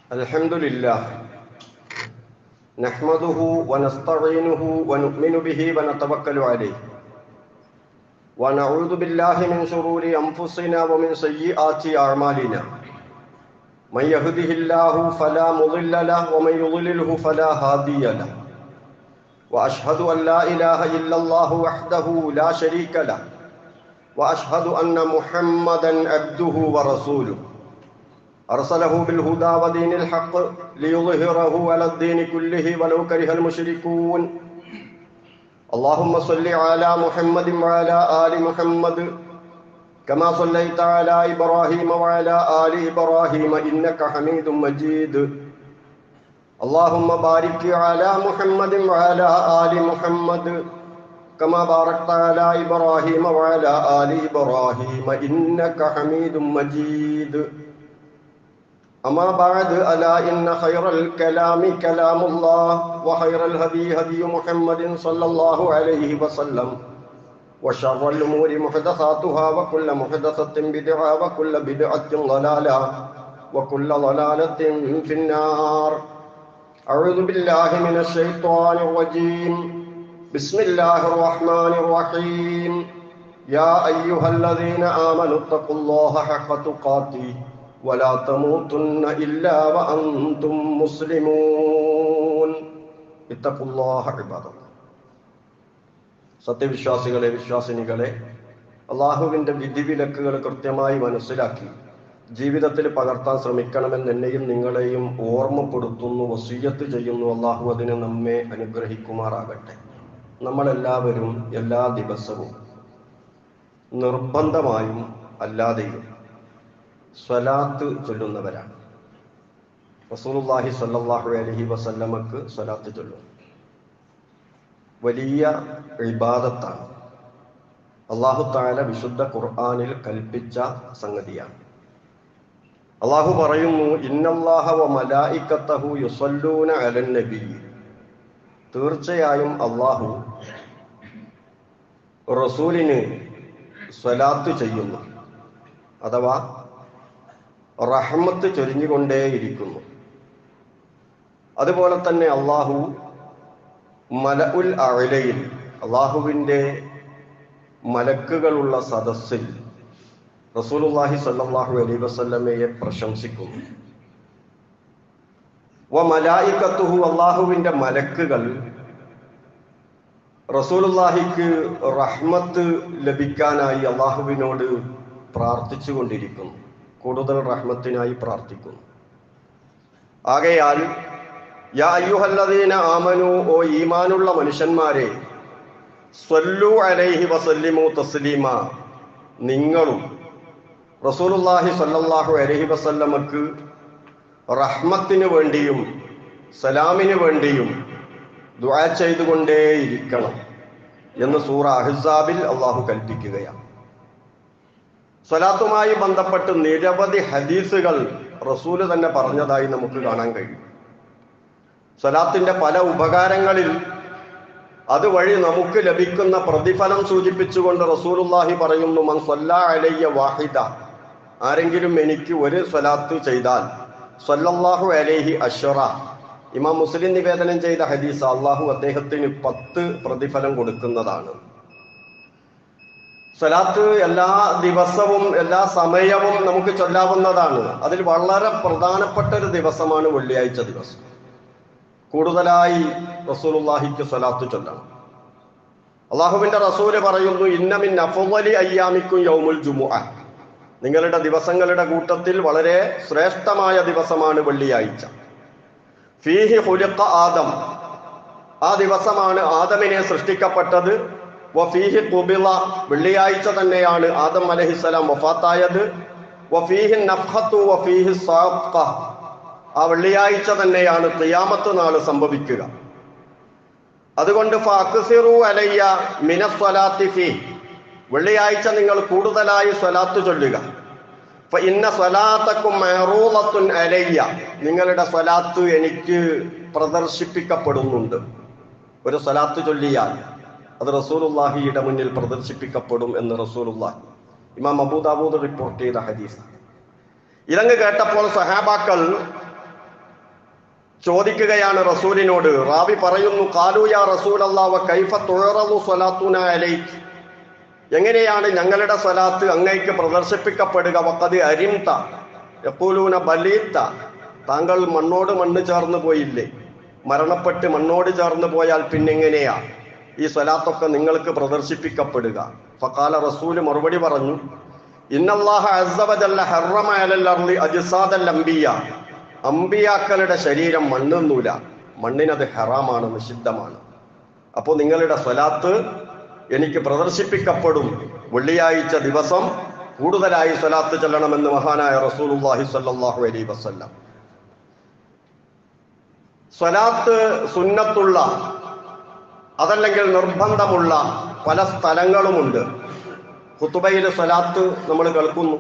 الحمد لله نحمده ونستعينه ونؤمن به ونتوكل عليه ونعوذ بالله من شرور أنفسنا ومن سيئات أعمالنا من يهده الله فلا مضل له ومن يضلله فلا هادي له وأشهد أن لا إله إلا الله وحده لا شريك له وأشهد أن محمدا عبده ورسوله أرسله بالهدى ودين الحق ليظهره على الدين كله ولو كره المشركون اللهم صل على محمد وعلى آل محمد كما صليت على إبراهيم وعلى آل إبراهيم إنك حميد مجيد اللهم بارك على محمد وعلى آل محمد كما باركت على إبراهيم وعلى آل إبراهيم إنك حميد مجيد أما بعد ألا إن خير الكلام كلام الله وخير الهدي هدي محمد صلى الله عليه وسلم وشر الأمور محدثاتها وكل محدثة بدعة وكل بدعة ضلالة وكل ضلالة في النار أعوذ بالله من الشيطان الرجيم بسم الله الرحمن الرحيم يا أيها الذين آمنوا اتقوا الله حق تقاته ولا تموتن إلا وأنتم مسلمون اتقوا الله عباد الله സത്യവിശ്വാസികളെ വിശ്വാസിനികളെ അള്ളാഹുവിൻ്റെ വിധിവിലക്കുകൾ കൃത്യമായി മനസ്സിലാക്കി ജീവിതത്തിൽ പകർത്താൻ ശ്രമിക്കണമെന്ന് എന്നെയും നിങ്ങളെയും ഓർമ്മപ്പെടുത്തുന്നു വസീയത്ത് ചെയ്യുന്നു അള്ളാഹു അതിന് നമ്മെ അനുഗ്രഹിക്കുമാറാകട്ടെ നമ്മളെല്ലാവരും എല്ലാ ദിവസവും നിർബന്ധമായും അല്ലാതെയും സ്വലാത്ത് ചൊല്ലുന്നവരാണ് റസൂലുള്ളാഹി സ്വല്ലല്ലാഹു അലൈഹി വസല്ലമക്ക് സ്വലാത്ത് ചൊല്ലും വലിയ ഇബാദത്താണ് അള്ളാഹു താല വിശുദ്ധ ഖുർആനിൽ കൽപ്പിച്ച സംഗതിയാണ് അള്ളാഹു പറയുന്നു ഇന്നല്ലാഹ വ മലായിക്കത്തഹു യുസല്ലൂന അലൻ നബി തീർച്ചയായും അള്ളാഹു റസൂലിന് സ്വലാത്ത് ചെയ്യുന്നു അഥവാ റഹ്മത്ത് ചൊരിഞ്ഞുകൊണ്ടേയിരിക്കുന്നു അതുപോലെ തന്നെ അള്ളാഹു മല ഉൽ അഴലയിൽ അള്ളാഹുവിൻ്റെ മലക്കുകളുള്ള സദസ്സിൽ റസൂലുല്ലാഹി സല്ലാഹു അലൈ വസല്ലമയെ പ്രശംസിക്കുന്നു വ മലായിക്കത്തുഹു അള്ളാഹുവിൻ്റെ മലക്കുകൾ റസൂലുല്ലാഹിക്ക് റഹ്മത്ത് ലഭിക്കാനായി അള്ളാഹുവിനോട് പ്രാർത്ഥിച്ചു കൊണ്ടിരിക്കുന്നു കൂടുതൽ റഹ്മത്തിനായി പ്രാർത്ഥിക്കുന്നു ആകയാൽ യാ അയ്യുഹല്ലദീന ആമനു ഓ ഈമാനുള്ള മനുഷ്യന്മാരെ സ്വല്ലു അലൈഹി വസല്ലിമു തസ്ലീമ നിങ്ങളും റസൂലുല്ലാഹി സല്ലല്ലാഹു അലൈഹി വസല്ലമക്ക് റഹ്മത്തിന് വേണ്ടിയും സലാമിന് വേണ്ടിയും ദുആ ചെയ്തുകൊണ്ടേയിരിക്കണം എന്ന് സൂറ അഹ്സാബിൽ അള്ളാഹു കൽപ്പിക്കുകയാണ് സ്വലാത്തുമായി ബന്ധപ്പെട്ട് നിരവധി ഹദീസുകൾ റസൂല് തന്നെ പറഞ്ഞതായി നമുക്ക് കാണാൻ കഴിയും സ്വലാത്തിന്റെ പല ഉപകാരങ്ങളിൽ അതുവഴി നമുക്ക് ലഭിക്കുന്ന പ്രതിഫലം സൂചിപ്പിച്ചുകൊണ്ട് റസൂലുല്ലാഹി പറയുന്നു മൻ സ്വല്ലാ അലയ്യ വാഹിദ ആരെങ്കിലും എനിക്ക് ഒരു സ്വലാത്ത് ചെയ്താൽ സ്വല്ലല്ലാഹു അലൈഹി അഷറ ഇമാം മുസ്ലിം നിവേദനം ചെയ്ത ഹദീസ് അള്ളാഹു അദ്ദേഹത്തിന് പത്ത് പ്രതിഫലം കൊടുക്കുന്നതാണ് സ്വലാത്ത് എല്ലാ ദിവസവും എല്ലാ സമയവും നമുക്ക് ചൊല്ലാവുന്നതാണ് അതിൽ വളരെ പ്രധാനപ്പെട്ട ഒരു ദിവസമാണ് വെള്ളിയാഴ്ച ദിവസം കൂടുതലായി റസൂലുള്ളാഹിക്ക് സ്വലാത്ത് ചൊല്ലണം അള്ളാഹുവിന്റെ റസൂല് പറയുന്നു ഇന്നമിൻ അഫുവലി അയ്യാമിക്കും യൗമുൽ ജുമുഅ നിങ്ങളുടെ ദിവസങ്ങളുടെ കൂട്ടത്തിൽ വളരെ ശ്രേഷ്ഠമായ ദിവസമാണ് വെള്ളിയാഴ്ച ഫീഹി ഹുലിഖ ആദം ആ ദിവസമാണ് ആദമിനെ സൃഷ്ടിക്കപ്പെട്ടത് വഫീഹി കുബിള വെള്ളിയാഴ്ച തന്നെയാണ് ആദം അലഹിസലാം വഫാത്തായത് വഫീഹി നഫ്ഹത്തു വഫീഹി സാഖ ആ വെള്ളിയാഴ്ച തന്നെയാണ് ഖിയാമത്ത് നാള് സംഭവിക്കുക അതുകൊണ്ട് ഫഅക്സിറു അലയ്യ മിനസ്വലാത്തി ഫീ വെള്ളിയാഴ്ച നിങ്ങൾ കൂടുതലായി സ്വലാത്ത് ചൊല്ലുക ഇന്ന സ്വലാത്തക്കും മെറൂലത്തുൻ അലയ്യ നിങ്ങളുടെ സ്വലാത്ത് എനിക്ക് പ്രദർശിപ്പിക്കപ്പെടുന്നുണ്ട് ഒരു സ്വലാത്ത് ചൊല്ലിയാൽ അത് റസൂലുല്ലാഹിയുടെ മുന്നിൽ പ്രദർശിപ്പിക്കപ്പെടും എന്ന് റസൂലുല്ലാഹി ഇമാം അബൂദാബൂദ് റിപ്പോർട്ട് ചെയ്ത ഹദീസ് ഇതങ്ങ് കേട്ടപ്പോൾ സഹാബാക്കൾ ചോദിക്കുകയാണ് റസൂലിനോട് റാവി പറയുന്നു കാലൂയ റസൂൽ അള്ളാവ കൈഫ തുഴറു സ്വലാത്തുന അലൈക്ക് എങ്ങനെയാണ് ഞങ്ങളുടെ സ്വലാത്ത് അങ്ങേക്ക് പ്രദർശിപ്പിക്കപ്പെടുക വക്കത് അരിംത എപ്പോലൂന ബലീത്ത താങ്കൾ മണ്ണോട് മണ്ണ് ചേർന്ന് പോയില്ലേ മരണപ്പെട്ട് മണ്ണോട് ചേർന്ന് പോയാൽ പിന്നെങ്ങനെയാ ഈ സ്വലാത്തൊക്കെ നിങ്ങൾക്ക് പ്രദർശിപ്പിക്കപ്പെടുക ഫക്കാല റസൂല് മറുപടി പറഞ്ഞു ഇന്നല്ലാഹ അസ്സവജല്ല ഹറമ അലൽ അർളി അജ്സാദൽ അംബിയ അമ്പിയാക്കളുടെ ശരീരം മണ്ണൊന്നൂല മണ്ണിനത് ഹറാമാണ് നിഷിദ്ധമാണ് അപ്പോൾ നിങ്ങളുടെ സ്വലാത്ത് എനിക്ക് പ്രദർശിപ്പിക്കപ്പെടും വെള്ളിയാഴ്ച ദിവസം കൂടുതലായി സ്വലാത്ത് ചെല്ലണമെന്ന് മഹാനായ റസൂലുള്ളാഹി സ്വല്ലല്ലാഹു അലൈഹി വസല്ലം സ്വലാത്ത് സുന്നത്തുള്ള അതല്ലെങ്കിൽ നിർബന്ധമുള്ള പല സ്ഥലങ്ങളുമുണ്ട് ഖുത്തുബയിൽ സ്വലാത്ത് നമ്മൾ കേൾക്കുന്നു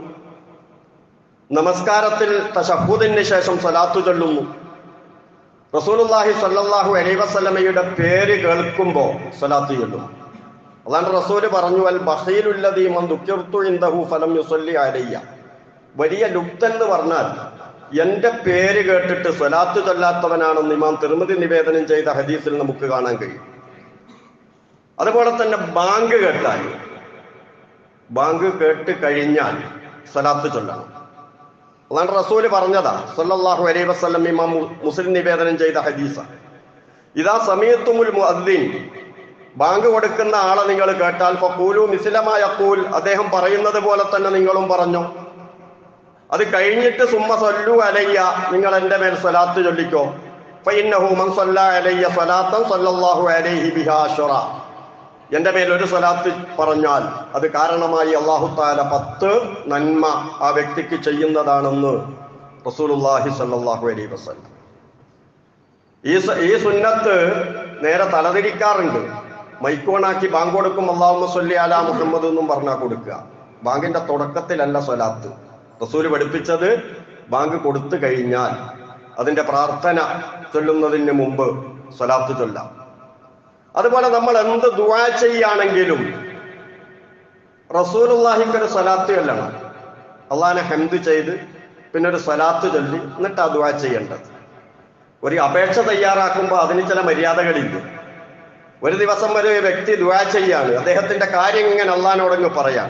നമസ്കാരത്തിൽ തശഹൂദിന് ശേഷം സ്വലാത്തു ചൊല്ലുന്നു റസൂലുള്ളാഹി സ്വല്ലല്ലാഹു അലൈഹി വസല്ലമയുടെ പേര് കേൾക്കുമ്പോൾ സ്വലാത്ത് ചൊല്ലും അതാണ് റസൂല് പറഞ്ഞു അൽ ബഹീലുല്ലദീ മൻ ദുക്കിർതു ഇൻദഹു ഫലം യുസല്ലി അലയ്യ വലിയ ലുപ്തൻ എന്ന് പറഞ്ഞാൽ എന്റെ പേര് കേട്ടിട്ട് സ്വലാത്ത് ചൊല്ലാത്തവനാണെന്ന് ഇമാം തിരുമതി നിവേദനം ചെയ്ത ഹദീസിൽ നമുക്ക് കാണാൻ കഴിയും അതുപോലെ തന്നെ ബാങ്ക് കേട്ടാൽ ബാങ്ക് കേട്ട് കഴിഞ്ഞാൽ സ്വലാത്ത് ചൊല്ലണം അതാണ് റസൂല് പറഞ്ഞതാ സല്ലല്ലാഹു അലൈഹി വസല്ലം ഇമാം മു- മുസ്ലിം നിവേദനം ചെയ്ത ഹദീസ ഇതാ സമയത്തുമുൽ മുഅദ്ദിൻ ബാങ്ക് കൊടുക്കുന്ന ആളെ നിങ്ങൾ കേട്ടാൽ ഫഖൂലു മിസ്ലമായ യഖൂൽ അദ്ദേഹം പറയുന്നത് പോലെ തന്നെ നിങ്ങളും പറഞ്ഞു അത് കഴിഞ്ഞിട്ട് സുമ്മ സല്ലു അലയ്യ നിങ്ങൾ എൻ്റെ മേൽ സ്വലാത്ത് ചൊല്ലിക്കോ ഫഇന്നഹു മൻ സല്ല അലയ്യ സ്വലാത്തൻ സല്ലല്ലാഹു അലൈഹി ബിഹാ അശ്റ എൻ്റെ മേൽ ഒരു സ്വലാത്ത് പറഞ്ഞാൽ അത് കാരണമായി അള്ളാഹു താല പത്ത് നന്മ ആ വ്യക്തിക്ക് ചെയ്യുന്നതാണെന്ന് റസൂലുള്ളാഹി സല്ലല്ലാഹു അലൈഹി വസല്ലം ഈ സ- ഈ സുന്നത്ത് നേരെ തലതിരിക്കാറുണ്ട് മൈക്കോണാക്കി ബാങ്ക് കൊടുക്കും അള്ളാഹു സല്ലി അലാ മുഹമ്മദ് എന്നും പറഞ്ഞാൽ കൊടുക്കുക ബാങ്കിന്റെ തുടക്കത്തിലല്ല സ്വലാത്ത് റസൂല് പഠിപ്പിച്ചത് ബാങ്ക് കൊടുത്തു കഴിഞ്ഞാൽ അതിന്റെ പ്രാർത്ഥന ചൊല്ലുന്നതിന് മുമ്പ് സ്വലാത്ത് ചൊല്ലാം അതുപോലെ നമ്മൾ എന്ത് ദുആ ചെയ്യുകയാണെങ്കിലും റസൂലുള്ളാഹിക്ക് ഒരു സ്വലാത്ത് ചൊല്ലണം അള്ളാഹിനെ ഹംദ് ചെയ്ത് പിന്നെ ഒരു സ്വലാത്ത് ചൊല്ലി എന്നിട്ട് ആ ദുആ ചെയ്യേണ്ടത് ഒരു അപേക്ഷ തയ്യാറാക്കുമ്പോൾ അതിന് ചില മര്യാദകളില്ല ഒരു ദിവസം ഒരു വ്യക്തി ദുആ ചെയ്യാണ് അദ്ദേഹത്തിന്റെ കാര്യം ഇങ്ങനെ അള്ളഹാനോടങ്ങ് പറയാം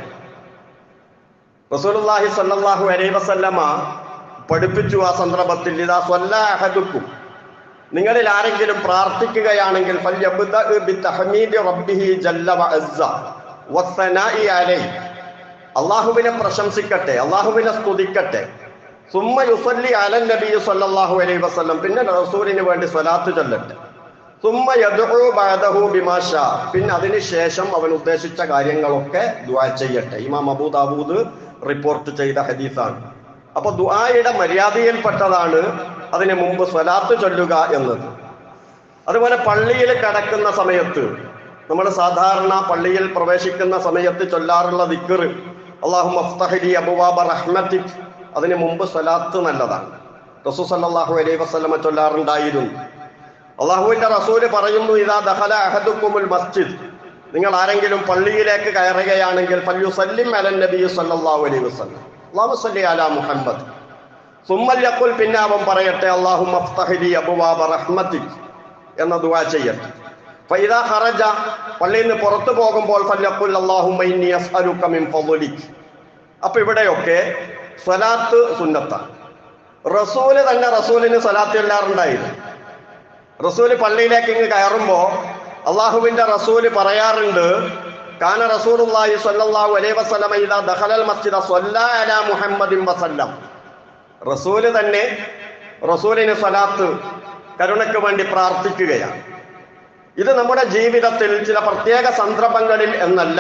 റസൂലുള്ളാഹി സ്വല്ലല്ലാഹു അലൈഹി വസല്ലമ പഠിപ്പിച്ചു ആ സന്ദർഭത്തിൽ ഇതാ സ്വല്ലാ അഹദുക്കും നിങ്ങളിൽ ആരെങ്കിലും പ്രാർത്ഥിക്കുകയാണെങ്കിൽ ഫല്യബ്ദഅ ബിതഹ്മീദി റബ്ബിഹി ജല്ല വഅസ്സ വസ്സനാഇ അലൈഹി അള്ളാഹുവിനെ പ്രശംസിക്കട്ടെ അള്ളാഹുവിനെ സ്തുതിക്കട്ടെ സുമ്മ യുസല്ലി അലൻ നബി സല്ലല്ലാഹു അലൈഹി വസല്ലം പിന്നെ റസൂലിന് വേണ്ടി സ്വലാത്ത് ചൊല്ലട്ടെ സുമ്മ യദ്ഉ ബഅദഹു ബിമാ ഷാ പിന്നെ അതിനുശേഷം അവൻ ഉദ്ദേശിച്ച കാര്യങ്ങളൊക്കെ ദുആ ചെയ്യട്ടെ ഇമാം അബൂ ദാവൂദ് റിപ്പോർട്ട് ചെയ്ത ഹദീസാണ് അപ്പൊ ദുആയുടെ മര്യാദയിൽപ്പെട്ടതാണ് അതിന് മുമ്പ് സ്വലാത്ത് ചൊല്ലുക എന്നത് അതുപോലെ പള്ളിയിൽ കടക്കുന്ന സമയത്ത് നമ്മൾ സാധാരണ പള്ളിയിൽ പ്രവേശിക്കുന്ന സമയത്ത് ചൊല്ലാറുള്ള ദിക്കർ അള്ളാഹു മഫ്തഹലി അബുവാബ റഹ്മത്തിക് അതിന് മുമ്പ് സ്വലാത്ത് നല്ലതാണ് റസൂ സല്ലല്ലാഹു അലൈഹി വസല്ലമ ചൊല്ലാറുണ്ടായിരുന്നു അള്ളാഹുവിന്റെ റസൂല് പറയുന്നു ഇതാ ദഹല അഹദുക്കുമുൽ മസ്ജിദ് നിങ്ങൾ ആരെങ്കിലും പള്ളിയിലേക്ക് കയറുകയാണെങ്കിൽ പല്ലു സല്ലിം അലൻ നബി സല്ലല്ലാഹു അലൈഹി വസല്ലം അള്ളാഹു സല്ലി അലാ മുഹമ്മദ് സുമ്മൽ യഖുൽ പിന്നെ അവൻ പറയട്ടെ അള്ളാഹു മഫ്തഹലി അബുവാബ റഹ്മത്തിക് എന്ന ദുആ ചെയ്യട്ടെ ഫൈദാ ഖറജ പള്ളിയിൽ നിന്ന് പുറത്തു പോകുമ്പോൾ ഫല്യഖുൽ അല്ലാഹുമ്മ ഇന്നി അസ്അലുക മിൻ ഫضലിക് അപ്പൊ ഇവിടെയൊക്കെ സ്വലാത്ത് സുന്നത്താണ് റസൂല് തന്നെ റസൂലിന് സ്വലാത്ത് ചൊല്ലാറുണ്ടായിരുന്നു റസൂല് പള്ളിയിലേക്ക് ഇങ്ങ് കയറുമ്പോ അള്ളാഹുവിന്റെ റസൂല് പറയാറുണ്ട് കാന റസൂലുള്ളാഹി സ്വല്ലല്ലാഹു അലൈഹി വസല്ലമ ഇദാ ദഖലൽ മസ്ജിദ സ്വല്ലാ അലാ മുഹമ്മദിൻ വസല്ലം റസൂല് തന്നെ റസൂലിന് സ്വലാത്ത് കരുണയ്ക്ക് വേണ്ടി പ്രാർത്ഥിക്കുകയാണ് ഇത് നമ്മുടെ ജീവിതത്തിൽ ചില പ്രത്യേക സന്ദർഭങ്ങളിൽ എന്നല്ല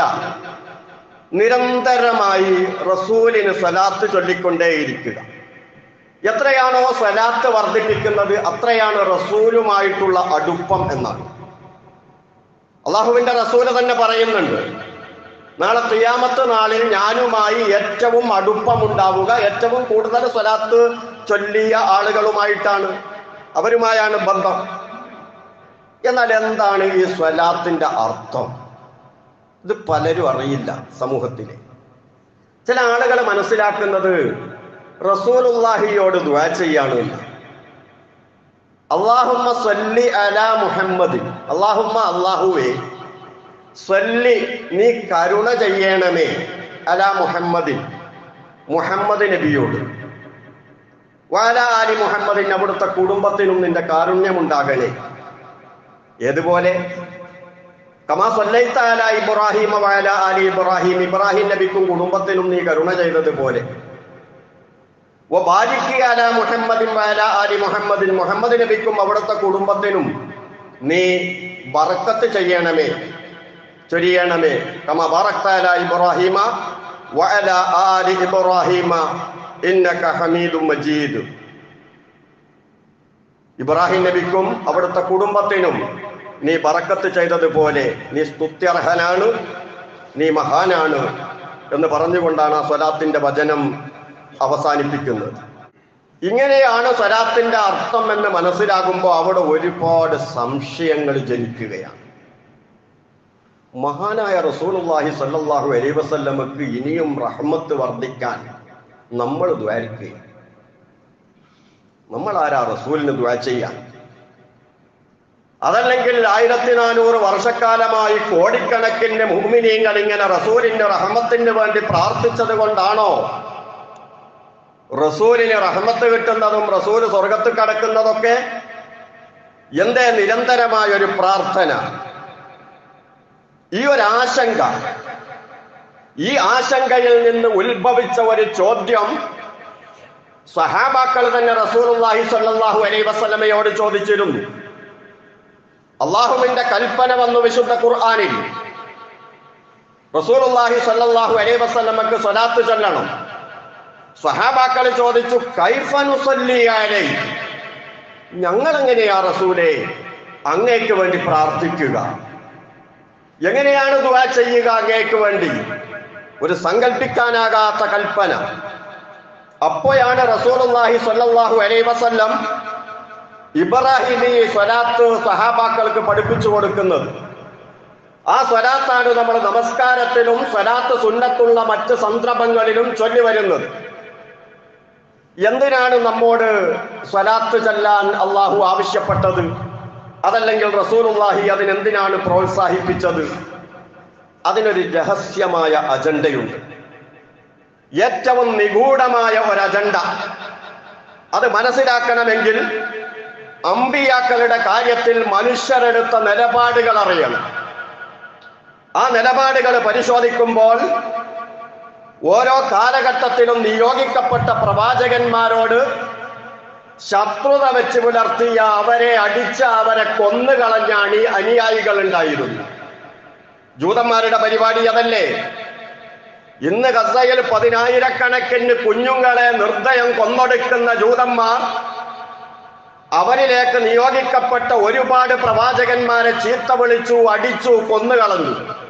നിരന്തരമായി റസൂലിന് സ്വലാത്ത് ചൊല്ലിക്കൊണ്ടേയിരിക്കുക എത്രയാണോ സ്വലാത്ത് വർദ്ധിപ്പിക്കുന്നത് അത്രയാണ് റസൂലുമായിട്ടുള്ള അടുപ്പം എന്നാണ് അള്ളാഹുവിന്റെ റസൂല് തന്നെ പറയുന്നുണ്ട് നാളെ ക്രിയാമത്ത് നാളിൽ ഞാനുമായി ഏറ്റവും അടുപ്പമുണ്ടാവുക ഏറ്റവും കൂടുതൽ സ്വലാത്ത് ചൊല്ലിയ ആളുകളുമായിട്ടാണ് അവരുമായാണ് ബന്ധം എന്നാൽ എന്താണ് ഈ സ്വലാത്തിന്റെ അർത്ഥം ഇത് പലരും അറിയില്ല സമൂഹത്തിലെ ചില ആളുകൾ മനസ്സിലാക്കുന്നത് റസൂലുള്ളാഹിയോട് ദുആ ചെയ്യാണ് എന്ന്. അള്ളാഹുമ്മ സല്ലി അല മുഹമ്മദ് അള്ളാഹുമ്മ അള്ളാഹുവേ സല്ലി നീ കരുണ ചെയ്യണമേ അല മുഹമ്മദിൻ മുഹമ്മദ് നബിയോട് വാല ആലി മുഹമ്മദിൻ അവിടുത്തെ കുടുംബത്തിനും നിന്റെ കാരുണ്യമുണ്ടാകണേ ഏതുപോലെ കമാ സല്ലൈത്ത അല ഇബ്രാഹിം വാല ആലി ഇബ്രാഹിം ഇബ്രാഹിം നബിക്കും കുടുംബത്തിനും നീ കരുണ ചെയ്തതുപോലെ അല മുഹമ്മദിൻ വാല ആലി മുഹമ്മദിൻ മുഹമ്മദ് നബിക്കും അവിടുത്തെ കുടുംബത്തിനും നീ ബറക്കത്ത് ചെയ്യണമേ ചൊരിയണമേ കമ ബറക്താല ഇബ്രാഹിമ വഅല ആലി ഇബ്രാഹിമ ഇന്നക ഹമീദും മജീദ് ഇബ്രാഹിം നബിക്കും അവിടുത്തെ കുടുംബത്തിനും നീ ബറക്കത്ത് ചെയ്തതുപോലെ നീ സ്തുത്യർഹനാണ് നീ മഹാനാണ് എന്ന് പറഞ്ഞുകൊണ്ടാണ് ആ സ്വലാത്തിന്റെ വചനം അവസാനിപ്പിക്കുന്നത് ഇങ്ങനെയാണ് സ്വലാത്തിന്റെ അർത്ഥം എന്ന് മനസ്സിലാകുമ്പോൾ അവിടെ ഒരുപാട് സംശയങ്ങൾ ജനിക്കുകയാണ് മഹാനായ റസൂലുള്ളാഹി സല്ലല്ലാഹു അലൈഹി വസല്ലമക്ക് ഇനിയും റഹ്മത്ത് വർദ്ധിക്കാൻ നമ്മൾ ദ്വാരിക്കുക നമ്മൾ ആരാ റസൂലിന് ദ്വാ ചെയ്യാൻ അതല്ലെങ്കിൽ ആയിരത്തി നാനൂറ് വർഷക്കാലമായി കോടിക്കണക്കിന് മുഹ്മിനീങ്ങൾ ഇങ്ങനെ റസൂലിന്റെ റഹ്മത്തിന് വേണ്ടി പ്രാർത്ഥിച്ചത് കൊണ്ടാണോ റസൂലിന് റഹ്മത്ത് കിട്ടുന്നതും റസൂല് സ്വർഗത്ത് കടക്കുന്നതൊക്കെ എന്തേ നിരന്തരമായ ഒരു പ്രാർത്ഥന ഈ ഒരു ആശങ്ക ഈ ആശങ്കയിൽ നിന്ന് ഉത്ഭവിച്ച ഒരു ചോദ്യം സഹാബാക്കൾ തന്നെ റസൂലുള്ളാഹി സ്വല്ലല്ലാഹു അലൈഹി വസല്ലമയോട് ചോദിച്ചിരുന്നു അള്ളാഹുവിന്റെ കൽപ്പന വന്നു വിശുദ്ധ ഖുർആനിൽ റസൂലുള്ളാഹി സ്വല്ലല്ലാഹു അലൈഹി വസല്ലമക്ക് സ്വലാത്ത് ചൊല്ലണം സഹാബാക്കൾ ചോദിച്ചു കൈഫനുസല്ലിയാലേ ഞങ്ങൾ എങ്ങനെയാ റസൂലെ അങ്ങേക്ക് വേണ്ടി പ്രാർത്ഥിക്കുക എങ്ങനെയാണ് ദുആ ചെയ്യുക അങ്ങേക്ക് വേണ്ടി ഒരു സങ്കല്പിക്കാനാകാത്ത കൽപ്പന അപ്പോഴാണ് റസൂലുള്ളാഹി സ്വല്ലല്ലാഹു അലൈഹി വസല്ലം ഇബ്രാഹിമി സ്വലാത്ത് സഹാബാക്കൾക്ക് പഠിപ്പിച്ചു കൊടുക്കുന്നത് ആ സ്വലാത്താണ് നമ്മൾ നമസ്കാരത്തിലും സ്വലാത്ത് സുന്നത്തുള്ള മറ്റ് സന്ദർഭങ്ങളിലും ചൊല്ലി വരുന്നത് എന്തിനാണ് നമ്മോട് സ്വലാത്ത് ചെല്ലാൻ അള്ളാഹു ആവശ്യപ്പെട്ടത് അതല്ലെങ്കിൽ റസൂലുള്ളാഹി അതിനെന്തിനാണ് പ്രോത്സാഹിപ്പിച്ചത് അതിനൊരു രഹസ്യമായ അജണ്ടയുണ്ട് ഏറ്റവും നിഗൂഢമായ ഒരു അജണ്ട അത് മനസ്സിലാക്കണമെങ്കിൽ അമ്പിയാക്കളുടെ കാര്യത്തിൽ മനുഷ്യരെടുത്ത നിലപാടുകൾ അറിയണം ആ നിലപാടുകൾ പരിശോധിക്കുമ്പോൾ ഓരോ കാലഘട്ടത്തിലും നിയോഗിക്കപ്പെട്ട പ്രവാചകന്മാരോട് ശത്രുത വെച്ച് പുലർത്തിയ അവരെ അടിച്ച അവരെ കൊന്നുകളഞ്ഞ അണി അനുയായികൾ ഉണ്ടായിരുന്നു ജൂതന്മാരുടെ പരിപാടി അതല്ലേ ഇന്ന് ഗസയിൽ പതിനായിരക്കണക്കിന് കുഞ്ഞുങ്ങളെ നിർദ്ദയം കൊന്നൊടുക്കുന്ന ജൂതന്മാർ അവരിലേക്ക് നിയോഗിക്കപ്പെട്ട ഒരുപാട് പ്രവാചകന്മാരെ ചീത്ത വിളിച്ചു അടിച്ചു കൊന്നുകളഞ്ഞു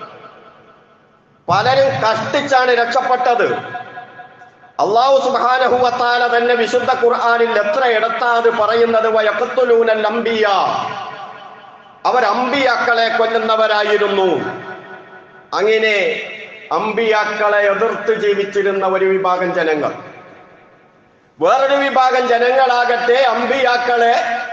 പലരും കഷ്ടിച്ചാണ് രക്ഷപ്പെട്ടത് അള്ളാഹു സുബാനഹുവത്താല തന്നെ വിശുദ്ധ ഖുർആാനിൽ എത്ര ഇടത്താ അത് പറയുന്നത് വയക്കത്തുലൂനൽ അമ്പിയ അവർ അമ്പിയാക്കളെ കൊല്ലുന്നവരായിരുന്നു അങ്ങനെ അമ്പിയാക്കളെ എതിർത്ത് ജീവിച്ചിരുന്ന ഒരു വിഭാഗം ജനങ്ങൾ വേറൊരു വിഭാഗം ജനങ്ങളാകട്ടെ അമ്പിയാക്കളെ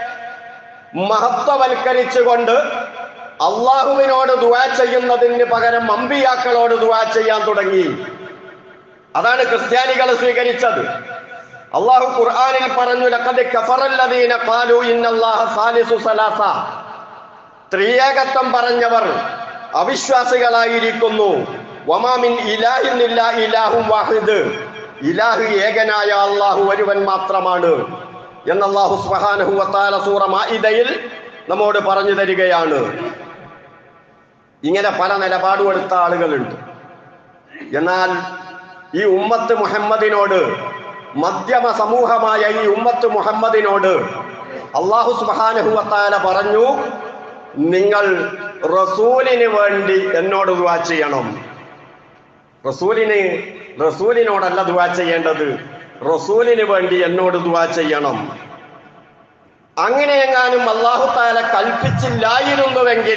മഹത്വവൽക്കരിച്ചുകൊണ്ട് അള്ളാഹുവിനോട് ദുവാ ചെയ്യുന്നതിന് പകരം അമ്പിയാക്കളോട് ദുവാ ചെയ്യാൻ തുടങ്ങി അതാണ് ക്രിസ്ത്യാനികൾ സ്വീകരിച്ചത് അള്ളാഹു ഖുർആനിൽ പറഞ്ഞു ലഖദ് കഫറല്ലദീന ഖാലു ഇന്നല്ലാഹ സാലിസു സലാസ ത്രിയേകത്വം പറഞ്ഞവർ അവിശ്വാസികളായിരിക്കുന്നു വമാമിൻ ഇലാഹിന്നില്ല ഇലാഹും വാഹിദ് ഇലാഹു ഏകനായ അള്ളാഹു ഒരുവൻ മാത്രമാണ് എന്ന് അള്ളാഹു സുബ്ഹാനഹു വതആല സൂറ മാഇദയിൽ നമ്മോട് പറഞ്ഞു തരികയാണ് ഇങ്ങനെ പല നിലപാടും എടുത്ത ആളുകളുണ്ട് എന്നാൽ ഈ ഉമ്മത്ത് മുഹമ്മദിനോട് മധ്യമ സമൂഹമായ ഈ ഉമ്മത്ത് മുഹമ്മദിനോട് അള്ളാഹു സുബ്ഹാനഹു വതആല പറഞ്ഞു നിങ്ങൾ റസൂലിന് വേണ്ടി എന്നോട് ദുആ ചെയ്യണം റസൂലിന് റസൂലിനോടല്ല ദുആ ചെയ്യേണ്ടത് റസൂലിന് വേണ്ടി എന്നോട് ദുആ ചെയ്യണം അങ്ങനെ എങ്ങാനും അള്ളാഹു താല കൽപ്പിച്ചില്ലായിരുന്നുവെങ്കിൽ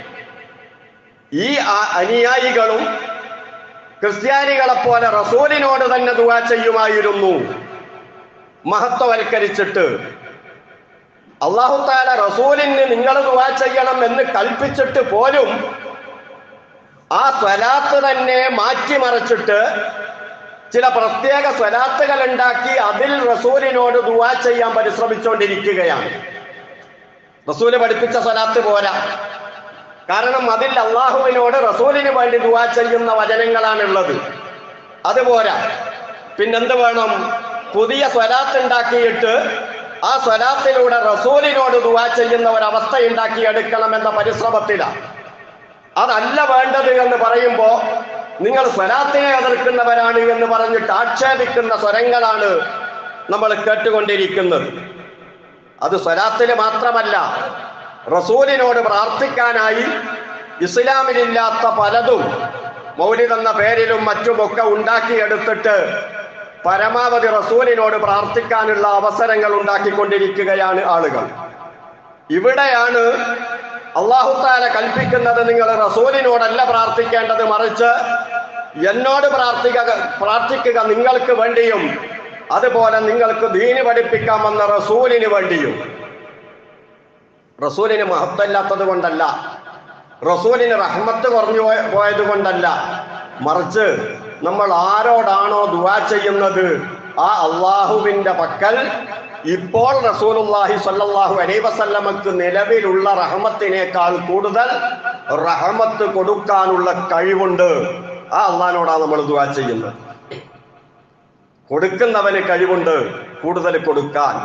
ഈ ആ- അനുയായികളും ക്രിസ്ത്യാനികളെ പോലെ റസൂലിനോട് തന്നെ ദുആ ചെയ്യുമായിരുന്നു മഹത്വവൽക്കരിച്ചിട്ട് അള്ളാഹു താല റസൂലിന് നിങ്ങൾ ദുവാ ചെയ്യണം എന്ന് കൽപ്പിച്ചിട്ട് പോലും ആ സ്വലാത്ത് തന്നെ മാറ്റിമറിച്ചിട്ട് ചില പ്രത്യേക സ്വലാത്തുകൾ ഉണ്ടാക്കി അതിൽ റസൂലിനോട് ദുവാ ചെയ്യാൻ പരിശ്രമിച്ചുകൊണ്ടിരിക്കുകയാണ് റസൂല് പഠിപ്പിച്ച സ്വലാത്ത് പോരാ കാരണം അതിൽ അള്ളാഹുവിനോട് റസൂലിന് വേണ്ടി ദുവാ ചെയ്യുന്ന വചനങ്ങളാണുള്ളത് അതുപോരാ പിന്നെന്ത് വേണം പുതിയ സ്വലാത്ത് ഉണ്ടാക്കിയിട്ട് ആ സ്വലാത്തിലൂടെ റസൂലിനോട് ദുവാ ചെയ്യുന്ന ഒരവസ്ഥ ഉണ്ടാക്കിയെടുക്കണം എന്ന പരിശ്രമത്തിലാണ് അതല്ല വേണ്ടത് എന്ന് പറയുമ്പോ നിങ്ങൾ സ്വലാത്തിനെ എതിർക്കുന്നവരാണ് എന്ന് പറഞ്ഞിട്ട് ആക്ഷേപിക്കുന്ന സ്വരങ്ങളാണ് നമ്മൾ കേട്ടുകൊണ്ടിരിക്കുന്നത് അത് സ്വലാത്തിന് മാത്രമല്ല റസൂലിനോട് പ്രാർത്ഥിക്കാനായി ഇസ്ലാമിലില്ലാത്ത പലതും മൗലിദ് എന്ന പേരിലും മറ്റുമൊക്കെ ഉണ്ടാക്കിയെടുത്തിട്ട് പരമാവധി റസൂലിനോട് പ്രാർത്ഥിക്കാനുള്ള അവസരങ്ങൾ ഉണ്ടാക്കിക്കൊണ്ടിരിക്കുകയാണ് ആളുകൾ ഇവിടെയാണ് അള്ളാഹുത്താല കൽപ്പിക്കുന്നത് നിങ്ങൾ റസൂലിനോടല്ല പ്രാർത്ഥിക്കേണ്ടത് മറിച്ച് എന്നോട് പ്രാർത്ഥിക്കുക പ്രാർത്ഥിക്കുക നിങ്ങൾക്ക് വേണ്ടിയും അതുപോലെ നിങ്ങൾക്ക് ദീന് പഠിപ്പിക്കാമെന്ന റസൂലിന് വേണ്ടിയും റസൂലിന് മഹത്വമില്ലാത്തത് കൊണ്ടല്ല റസൂലിന് റഹ്മത്ത് കുറഞ്ഞു പോയ- പോയത് കൊണ്ടല്ല മറിച്ച് നമ്മൾ ആരോടാണോ ദുവാ ചെയ്യുന്നത് ആ അള്ളാഹുവിന്റെ പക്കൽ ഇപ്പോൾ റസൂലുള്ളാഹി സ്വല്ലല്ലാഹു അലൈഹി വസല്ലമക്ക് നിലവിലുള്ള റഹ്മത്തിനേക്കാൾ കൂടുതൽ റഹ്മത്ത് കൊടുക്കാനുള്ള കഴിവുണ്ട് ആ അള്ളഹാനോടാണ് നമ്മൾ ദുവാ ചെയ്യുന്നത് കൊടുക്കുന്നവന് കഴിവുണ്ട് കൂടുതൽ കൊടുക്കാൻ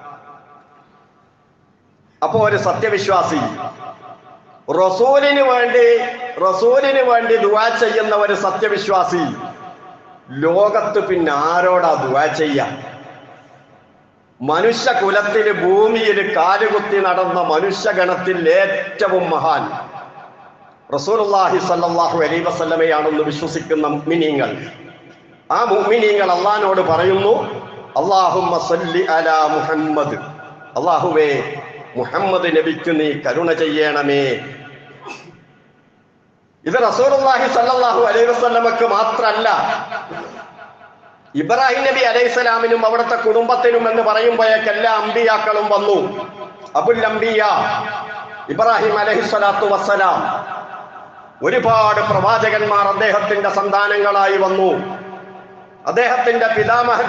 അപ്പോ ഒരു സത്യവിശ്വാസി റസൂലിന് വേണ്ടി റസൂലിന് വേണ്ടി ദുവാ ചെയ്യുന്ന ഒരു സത്യവിശ്വാസി ലോകത്ത് പിന്നെ ആരോടാ ദുവാ ചെയ്യാൻ മനുഷ്യകുലത്തിന് ഭൂമിയിൽ കാലുകുത്തി നടന്ന മനുഷ്യഗണത്തിൽ ഏറ്റവും മഹാൻ റസൂലുള്ളാഹി സല്ലല്ലാഹു അലൈഹി വസല്ലമയാണെന്ന് വിശ്വസിക്കുന്ന മുഅ്മിനീങ്ങൾ ആ മുഅ്മിനീങ്ങൾ അള്ളഹാനോട് പറയുന്നു അല്ലാഹുമ്മ സല്ലി അലാ മുഹമ്മദ് അള്ളാഹുവേ മുഹമ്മദ് നബിക്ക് നീ കരുണ ചെയ്യണമേ ഇത് റസൂലുള്ളാഹി സല്ലല്ലാഹു അലൈഹി വസല്ലമക്ക് മാത്രല്ല ഇബ്രാഹിം നബി അലൈഹിസ്സലാമിനും അവിടുത്തെ കുടുംബത്തിനും എന്ന് പറയുമ്പോഴേക്ക് എല്ലാ അമ്പിയാക്കളും വന്നു അബുൽ അംബിയ ഇബ്രാഹിം അലൈഹിസ്സലാത്തു വസ്സലാം ഒരുപാട് പ്രവാചകന്മാർ അദ്ദേഹത്തിന്റെ സന്താനങ്ങളായി വന്നു അദ്ദേഹത്തിന്റെ പിതാമഹൻ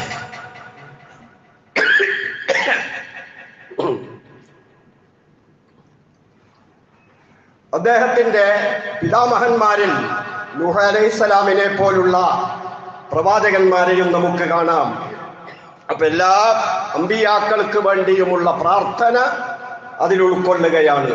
അദ്ദേഹത്തിന്റെ പിതാമഹന്മാരിൽ നൂഹ അലൈഹിസ്സലാമിനെ പോലുള്ള പ്രവാചകന്മാരെയും നമുക്ക് കാണാം അപ്പൊ എല്ലാ അമ്പിയാക്കൾക്ക് വേണ്ടിയുമുള്ള പ്രാർത്ഥന അതിൽ ഉൾക്കൊള്ളുകയാണ്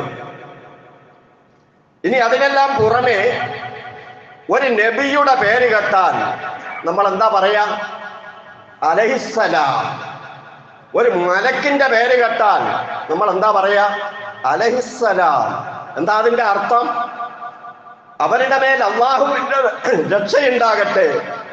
ഇനി അതിനെല്ലാം പുറമെ ഒരു നബിയുടെ പേര് കേട്ടാൽ നമ്മൾ എന്താ പറയാ അലഹിസലാം ഒരു മലക്കിന്റെ പേര് കേട്ടാൽ നമ്മൾ എന്താ പറയാ അലഹിസലാം എന്താ അതിന്റെ അർത്ഥം അവരുടെ മേൽ അള്ളാഹുവിന്റെ രക്ഷയുണ്ടാകട്ടെ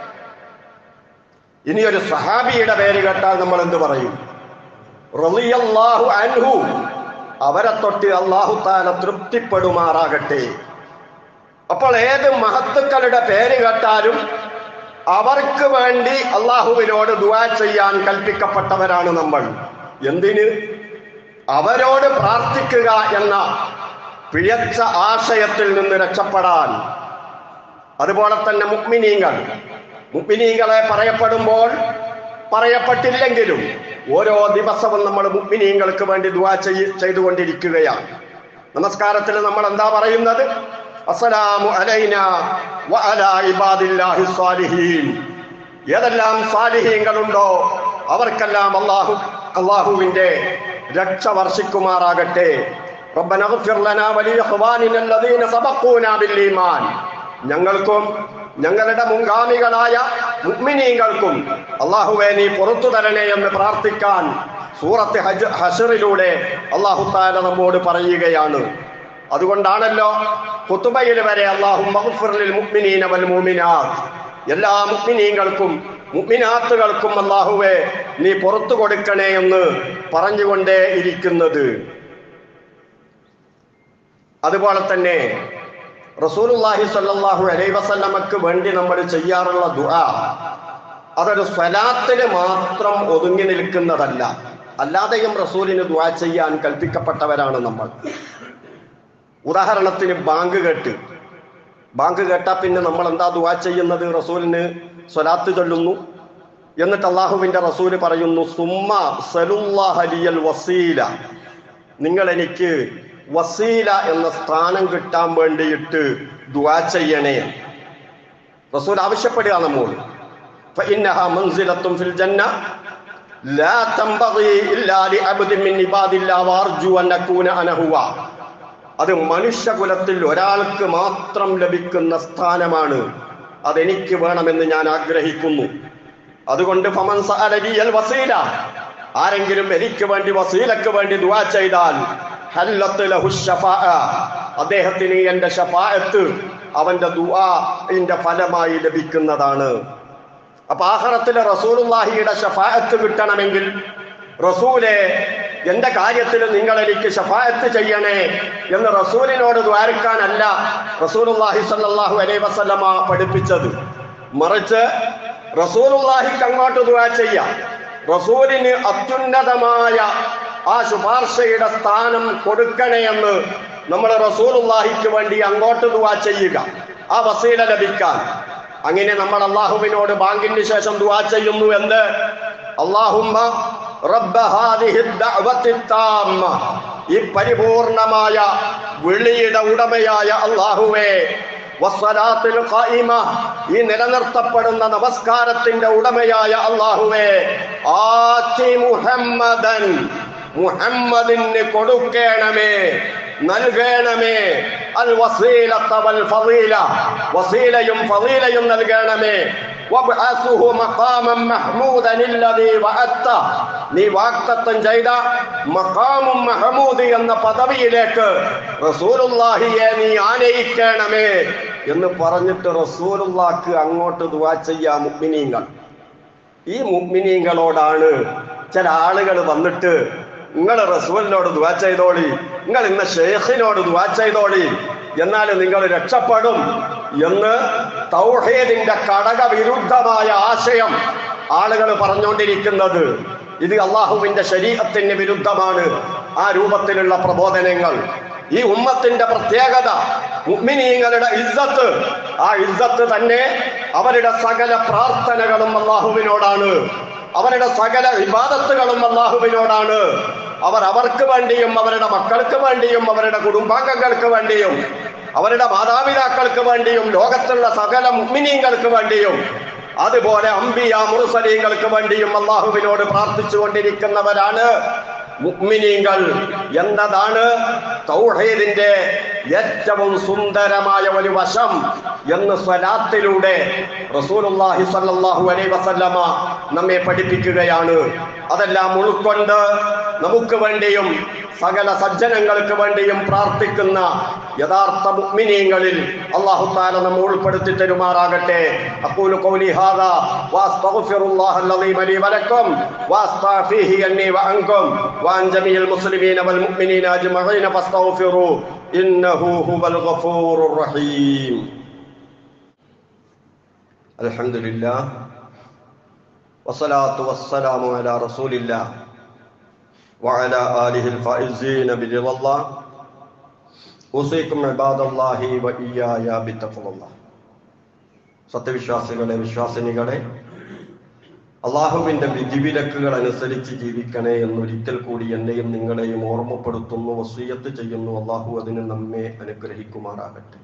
ഇനി ഒരു സഹാബിയുടെ പേര് കേട്ടാൽ നമ്മൾ എന്ത് പറയും റളിയല്ലാഹു അൻഹു അവരെ തൊട്ട് അള്ളാഹു താല തൃപ്തിപ്പെടുമാറാകട്ടെ അപ്പോൾ ഏത് മഹത്തുക്കളുടെ പേര് കേട്ടാലും അവർക്ക് വേണ്ടി അള്ളാഹുവിനോട് ദുആ ചെയ്യാൻ കൽപ്പിക്കപ്പെട്ടവരാണ് നമ്മൾ എന്തിന് അവരോട് പ്രാർത്ഥിക്കുക എന്ന പിഴച്ച ആശയത്തിൽ നിന്ന് രക്ഷപ്പെടാൻ അതുപോലെ തന്നെ മുക്മിനീങ്ങൾ മുക്മിനീങ്ങളെ പറയപ്പെടുമ്പോൾ പറയപ്പെട്ടില്ലെങ്കിലും ഓരോ ദിവസവും നമ്മൾ മുക്മിനീങ്ങൾക്ക് വേണ്ടി ദുആ ചെയ് ചെയ്തുകൊണ്ടിരിക്കുകയാണ് നമസ്കാരത്തിൽ നമ്മൾ എന്താ പറയുന്നത് അസ്സലാമു അലൈന വ അലാ ഇബാദില്ലാഹി സ്വാലിഹീൻ ഏതെല്ലാം സാലിഹീങ്ങളുണ്ടോ അവർക്കെല്ലാം അള്ളാഹു അള്ളാഹുവിന്റെ രക്ഷ വർഷിക്കുമാറാകട്ടെ ربنا اغفر لنا ولإخواننا الذين سبقونا بالإيمان ഞങ്ങൾക്കും ഞങ്ങളുടെ മുൻഗാമികളായ മുഗ്മിനീങ്ങൾക്കും അള്ളാഹുവെ നീ പുറത്തു തരണേ എന്ന് പ്രാർത്ഥിക്കാൻ സൂറത്ത് ഹജ് ഹഷറിലൂടെ അള്ളാഹു താല നമ്മോട് പറയുകയാണ് അതുകൊണ്ടാണല്ലോ കുത്തുബയിൽ വരെ അള്ളാഹു മഹ്ഫിറിൽ മുഅ്മിനീന വൽ മുഅ്മിനാത്ത് എല്ലാ മുഅ്മിനീങ്ങൾക്കും മുഅ്മിനാത്തുകൾക്കും അള്ളാഹുവെ നീ പുറത്തു കൊടുക്കണേ എന്ന് പറഞ്ഞുകൊണ്ടേ ഇരിക്കുന്നത് അതുപോലെ തന്നെ റസൂലുള്ളാഹി സ്വല്ലല്ലാഹു അലൈഹി വസല്ലമക്ക് വേണ്ടി നമ്മൾ ചെയ്യാറുള്ള ദുആ അതൊരു സ്വലാത്തിന് മാത്രം ഒതുങ്ങി നിൽക്കുന്നതല്ല അല്ലാതെയും റസൂലിന് ദുആ ചെയ്യാൻ കൽപ്പിക്കപ്പെട്ടവരാണ് നമ്മൾ ഉദാഹരണത്തിന് ബാങ്ക് കേട്ട് ബാങ്ക് കേട്ടാ പിന്നെ നമ്മൾ എന്താ ദുആ ചെയ്യുന്നത് റസൂലിന് സ്വലാത്ത് ചൊല്ലുന്നു എന്നിട്ട് അള്ളാഹുവിന്റെ റസൂല് പറയുന്നു സുമ്മ സലുല്ലാഹലിയൽ വസീല നിങ്ങൾ എനിക്ക് വസീല എന്ന സ്ഥാനം കിട്ടാൻ വേണ്ടിയിട്ട് ദുആ ചെയ്യണേ റസൂൽ ആവശ്യപ്പെടുക നമ്മോട് فإنها منزلة في الجنة لا تنبغي إلا لعبد من عباد الله وأرجو أن أكون أنا هو അത് മനുഷ്യകുലത്തിൽ ഒരാൾക്ക് മാത്രം ലഭിക്കുന്ന സ്ഥാനമാണ് അതെനിക്ക് വേണമെന്ന് ഞാൻ ആഗ്രഹിക്കുന്നു അതുകൊണ്ട് ഫമൻ സഅലനിയൽ വസീല ആരെങ്കിലും എനിക്ക് വേണ്ടി വസീലക്ക് വേണ്ടി ദുആ ചെയ്താൽ ഹല്ലത്ത് ലഹു ശഫാഅ അദ്ദേഹത്തിന് എന്റെ ഷഫാഅത്ത് അവന്റെ ദുആന്റെ ഫലമായി ലഭിക്കുന്നതാണ് അപ്പൊ ആഹ്റത്തിലെ റസൂലുള്ളാഹിയുടെ ഷഫാഅത്ത് കിട്ടണമെങ്കിൽ റസൂലെ എന്റെ കാര്യത്തിൽ നിങ്ങൾ എനിക്ക് ഷഫായത്ത് ചെയ്യണേ എന്ന് റസൂലിനോട് ദ്വാരക്കാനല്ല റസൂലുള്ളാഹി സ്വല്ലല്ലാഹു അലൈഹി വസല്ലമ പഠിപ്പിച്ചത് മറിച്ച് റസൂലുള്ളാഹിക്ക് അങ്ങോട്ട് ദുആ ചെയ്യാം റസൂലിന് അത്യുന്നതമായ ആ ശുപാർശയുടെ സ്ഥാനം കൊടുക്കണേ എന്ന് നമ്മൾ റസൂലുള്ളാഹിക്ക് വേണ്ടി അങ്ങോട്ട് ദുആ ചെയ്യുക ആ വസീല ലഭിക്കാൻ അങ്ങനെ നമ്മൾ അള്ളാഹുവിനോട് ബാങ്കിന് ശേഷം ദുആ ചെയ്യുന്നു എന്ത് അള്ളാഹുമ്മ റബ്ബ ഹാദിഹി ദഅവത്തി താമ്മ ഈ പരിപൂർണമായ വിളിയുടെ ഉടമയായ അള്ളാഹുവേ വസ്സലാത്തിൽ ഖായിമ ഈ നിലനിർത്തപ്പെടുന്ന നമസ്കാരത്തിന്റെ ഉടമയായ അള്ളാഹുവേ ആറ്റി മുഹമ്മദൻ മുഹമ്മദിന് കൊടുക്കണമേ നൽകണമേ അൽ വസീലത്ത വൽ ഫളീല വസീലയും ഫളീലയും നൽകണമേ وابعثه مقاما محمودا الذي وعدت നീ വാക്തത്വം ചെയ്ത മഖാമും മഹമൂദ് എന്ന പദവിയിലേക്ക് റസൂലുള്ളാഹിയെ നീ ആനയിക്കണമേ എന്ന് പറഞ്ഞിട്ട് റസൂലുള്ളാക്ക് അങ്ങോട്ട് ദുആ ചെയ്യാ മുഅ്മിനീങ്ങൾ ഈ മുഅ്മിനീങ്ങളോടാണ് ചില ആളുകൾ വന്നിട്ട് നിങ്ങൾ റസൂലിനോട് ദുആ ചെയ്തോളി നിങ്ങൾ ഇന്ന ഷെയ്ഖിനോട് ദുആ ചെയ്തോളി എന്നാൽ നിങ്ങൾ രക്ഷപ്പെടും എന്ന് തൗഹീദിന്റെ കടക വിരുദ്ധമായ ആശയം ആളുകൾ പറഞ്ഞുകൊണ്ടിരിക്കുന്നത് ഇത് അള്ളാഹുവിന്റെ ശരീരത്തിന് വിരുദ്ധമാണ് ആ രൂപത്തിലുള്ള പ്രബോധനങ്ങൾ ഈ ഉമ്മത്തിന്റെ പ്രത്യേകത മുഅ്മിനീങ്ങളുടെ ഇസ്സത്ത് ആ ഇസ്സത്ത് തന്നെ അവരുടെ സകല പ്രാർത്ഥനകളും അള്ളാഹുവിനോടാണ് അവരുടെ സകല വിവാദത്തുകളും അള്ളാഹുവിനോടാണ് അവർ അവർക്ക് വേണ്ടിയും അവരുടെ മക്കൾക്ക് വേണ്ടിയും അവരുടെ കുടുംബാംഗങ്ങൾക്ക് വേണ്ടിയും അവരുടെ മാതാപിതാക്കൾക്ക് വേണ്ടിയും ലോകത്തുള്ള സകല മുഗ്മിനീങ്ങൾക്ക് വേണ്ടിയും അതുപോലെ അംബിയ മുറുസലീങ്ങൾക്ക് വേണ്ടിയും അള്ളാഹുവിനോട് പ്രാർത്ഥിച്ചു കൊണ്ടിരിക്കുന്നവരാണ് മുഗ്മിനീങ്ങൾ എന്നതാണ് തൗഹീദിന്റെ ഏറ്റവും സുന്ദരമായ ഒരു വശം എന്ന് സ്വലാത്തിലൂടെ റസൂലുള്ളാഹി സ്വല്ലല്ലാഹു അലൈഹി വസല്ലമ നമ്മെ പഠിപ്പിക്കുകയാണ് അതെല്ലാം ഉൾക്കൊണ്ട് നമുക്ക് വേണ്ടിയും സകല സജ്ജനങ്ങൾക്ക് വേണ്ടിയും പ്രാർത്ഥിക്കുന്ന യഥാർത്ഥ മുഅ്മിനീങ്ങളിൽ അല്ലാഹു തആല നമ്മെ ഉൾപ്പെടുത്തി തരുമാറാകട്ടെ അഖൂലു ഖൗലി ഹാദാ വഅസ്തഗ്ഫിറുല്ലാഹ അല്ലദീമ ലീ വലക്കും വഅസ്തഗ്ഫിഹി അന്നി വഅൻകും വഅൻ ജമീഇൽ മുസ്ലിമീന വൽ മുഅ്മിനീന അജ്മഈന ഫസ്തഗ്ഫിറൂ ഇന്നഹു ഹുവൽ ഗഫൂറുർ റഹീം അൽഹംദുലില്ലാഹ് വസ്സലാത്തു വസ്സലാമു അലാ റസൂലില്ലാഹ് وعلى آله الفائزين برضا الله أوصيكم عباد الله وإياي بتقوى الله സത്യവിശ്വാസികളെ വിശ്വാസിനികളെ അള്ളാഹുവിന്റെ വിധിവിലക്കുകൾ അനുസരിച്ച് ജീവിക്കണേ എന്നൊരിക്കൽ കൂടി എന്നെയും നിങ്ങളെയും ഓർമ്മപ്പെടുത്തുന്നു വസീയത്ത് ചെയ്യുന്നു അള്ളാഹു അതിന് നമ്മെ അനുഗ്രഹിക്കുമാറാകട്ടെ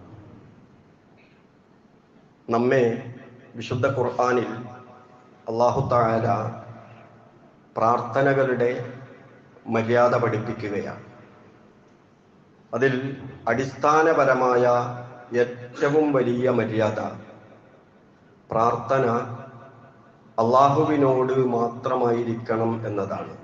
നമ്മെ വിശുദ്ധ ഖുർആാനിൽ അള്ളാഹു താല പ്രാർത്ഥനകളുടെ മര്യാദ പഠിപ്പിക്കുകയാണ് അതിൽ അടിസ്ഥാനപരമായ ഏറ്റവും വലിയ മര്യാദ പ്രാർത്ഥന അള്ളാഹുവിനോട് മാത്രമായിരിക്കണം എന്നതാണ്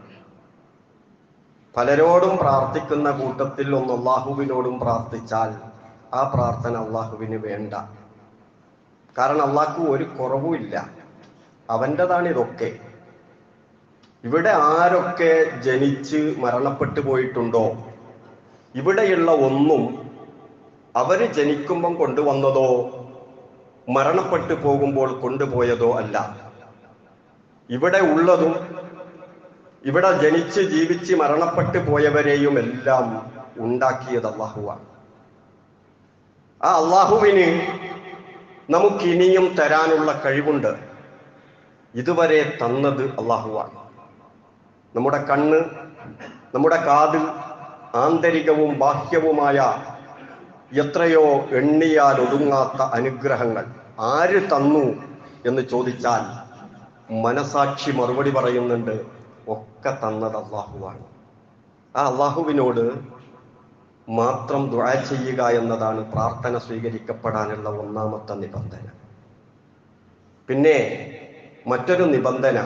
പലരോടും പ്രാർത്ഥിക്കുന്ന കൂട്ടത്തിൽ ഒന്ന് അള്ളാഹുവിനോടും പ്രാർത്ഥിച്ചാൽ ആ പ്രാർത്ഥന അള്ളാഹുവിന് വേണ്ട കാരണം അള്ളാഹു ഒരു കുറവുമില്ല അവൻ്റെതാണ് ഇതൊക്കെ ഇവിടെ ആരൊക്കെ ജനിച്ച് മരണപ്പെട്ടു പോയിട്ടുണ്ടോ ഇവിടെയുള്ള ഒന്നും അവര് ജനിക്കുമ്പം കൊണ്ടുവന്നതോ മരണപ്പെട്ടു പോകുമ്പോൾ കൊണ്ടുപോയതോ അല്ല ഇവിടെ ഉള്ളതും ഇവിടെ ജനിച്ച് ജീവിച്ച് മരണപ്പെട്ടു പോയവരെയും എല്ലാം ഉണ്ടാക്കിയത് അള്ളാഹുവാണ് ആ അള്ളാഹുവിന് നമുക്കിനിയും തരാനുള്ള കഴിവുണ്ട് ഇതുവരെ തന്നത് അള്ളാഹുവാണ് നമ്മുടെ കണ്ണ് നമ്മുടെ കാത് ആന്തരികവും ബാഹ്യവുമായ എത്രയോ എണ്ണിയാൽ ഒതുങ്ങാത്ത അനുഗ്രഹങ്ങൾ ആര് തന്നു എന്ന് ചോദിച്ചാൽ മനസാക്ഷി മറുപടി പറയുന്നുണ്ട് ഒക്കെ തന്നത് അള്ളാഹുവാണ് ആ അള്ളാഹുവിനോട് മാത്രം ദുആ ചെയ്യുക എന്നതാണ് പ്രാർത്ഥന സ്വീകരിക്കപ്പെടാനുള്ള ഒന്നാമത്തെ നിബന്ധന പിന്നെ മറ്റൊരു നിബന്ധന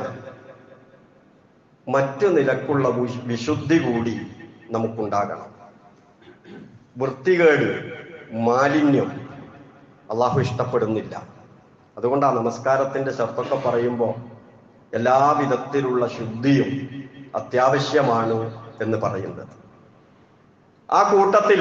മറ്റു നിലക്കുള്ള വിശ്- വിശുദ്ധി കൂടി നമുക്കുണ്ടാകണം വൃത്തികേട് മാലിന്യം അള്ളാഹു ഇഷ്ടപ്പെടുന്നില്ല അതുകൊണ്ടാണ് നമസ്കാരത്തിന്റെ ശർത്തൊക്കെ പറയുമ്പോൾ എല്ലാവിധത്തിലുള്ള ശുദ്ധിയും അത്യാവശ്യമാണ് എന്ന് പറയുന്നത് ആ കൂട്ടത്തിൽ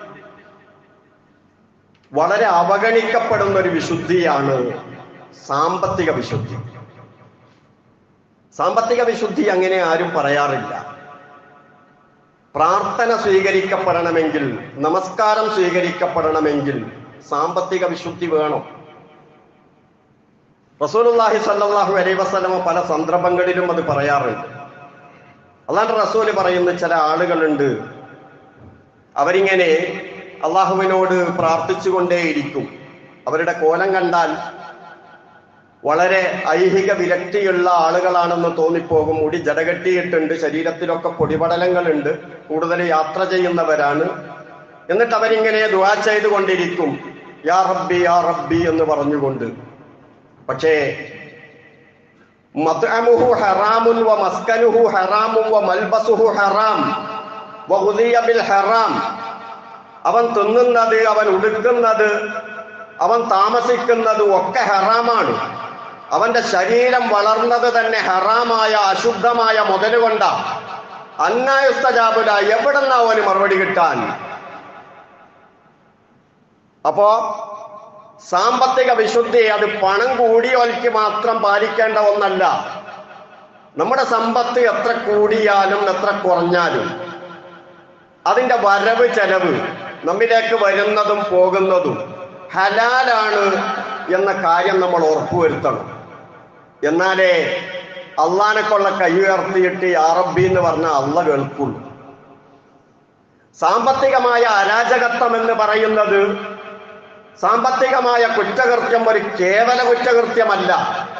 വളരെ അവഗണിക്കപ്പെടുന്ന ഒരു വിശുദ്ധിയാണ് സാമ്പത്തിക വിശുദ്ധി സാമ്പത്തിക വിശുദ്ധി അങ്ങനെ ആരും പറയാറില്ല പ്രാർത്ഥന സ്വീകരിക്കപ്പെടണമെങ്കിൽ നമസ്കാരം സ്വീകരിക്കപ്പെടണമെങ്കിൽ സാമ്പത്തിക വിശുദ്ധി വേണം റസൂലുള്ളാഹി സ്വല്ലല്ലാഹു അലൈഹി വസല്ലമ പല സന്ദർഭങ്ങളിലും അത് പറയാറുണ്ട് അല്ലാണ്ട് റസൂല് പറയുന്ന ചില ആളുകളുണ്ട് അവരിങ്ങനെ അള്ളാഹുവിനോട് പ്രാർത്ഥിച്ചുകൊണ്ടേയിരിക്കും അവരുടെ കോലം കണ്ടാൽ വളരെ ഐഹിക വിരക്തിയുള്ള ആളുകളാണെന്ന് തോന്നിപ്പോകും മുടി ജടകെട്ടിയിട്ടുണ്ട് ശരീരത്തിലൊക്കെ പൊടിപടലങ്ങളുണ്ട് കൂടുതൽ യാത്ര ചെയ്യുന്നവരാണ് എന്നിട്ട് അവരിങ്ങനെ ദുആ ചെയ്തുകൊണ്ടിരിക്കും യാ റബ്ബി യാ റബ്ബി എന്ന് പറഞ്ഞുകൊണ്ട് പക്ഷേ മത്അമുഹു ഹറാമുൻ വ മസ്കനുഹു ഹറാമുൻ വ മൽബസുഹു ഹറാം വ ഗുദിയ ബിൽ ഹറാം അവൻ തിന്നുന്നത് അവൻ ഉടുക്കുന്നത് അവൻ താമസിക്കുന്നത് ഒക്കെ ഹറാമാണ് അവന്റെ ശരീരം വളർന്നത് തന്നെ ഹറാമായ അശുദ്ധമായ മുതലുകൊണ്ട അന്നായുസ്തജാബുല എവിടെന്നാ അവന് മറുപടി കിട്ടാൻ അപ്പോ സാമ്പത്തിക വിശുദ്ധി അത് പണം കൂടിയോൽക്ക് മാത്രം പാലിക്കേണ്ട ഒന്നല്ല നമ്മുടെ സമ്പത്ത് എത്ര കൂടിയാലും എത്ര കുറഞ്ഞാലും അതിന്റെ വരവ് ചെലവ് നമ്മിലേക്ക് വരുന്നതും പോകുന്നതും ഹലാലാണ് എന്ന കാര്യം നമ്മൾ ഉറപ്പുവരുത്തണം എന്നാലേ അള്ളാനെ കൊള്ള കൈ ഉയർത്തിയിട്ട് അറബി എന്ന് പറഞ്ഞാൽ അള്ള കേൾക്കുള്ളൂ സാമ്പത്തികമായ അരാജകത്വം എന്ന് പറയുന്നത് സാമ്പത്തികമായ കുറ്റകൃത്യം ഒരു കേവല കുറ്റകൃത്യമല്ല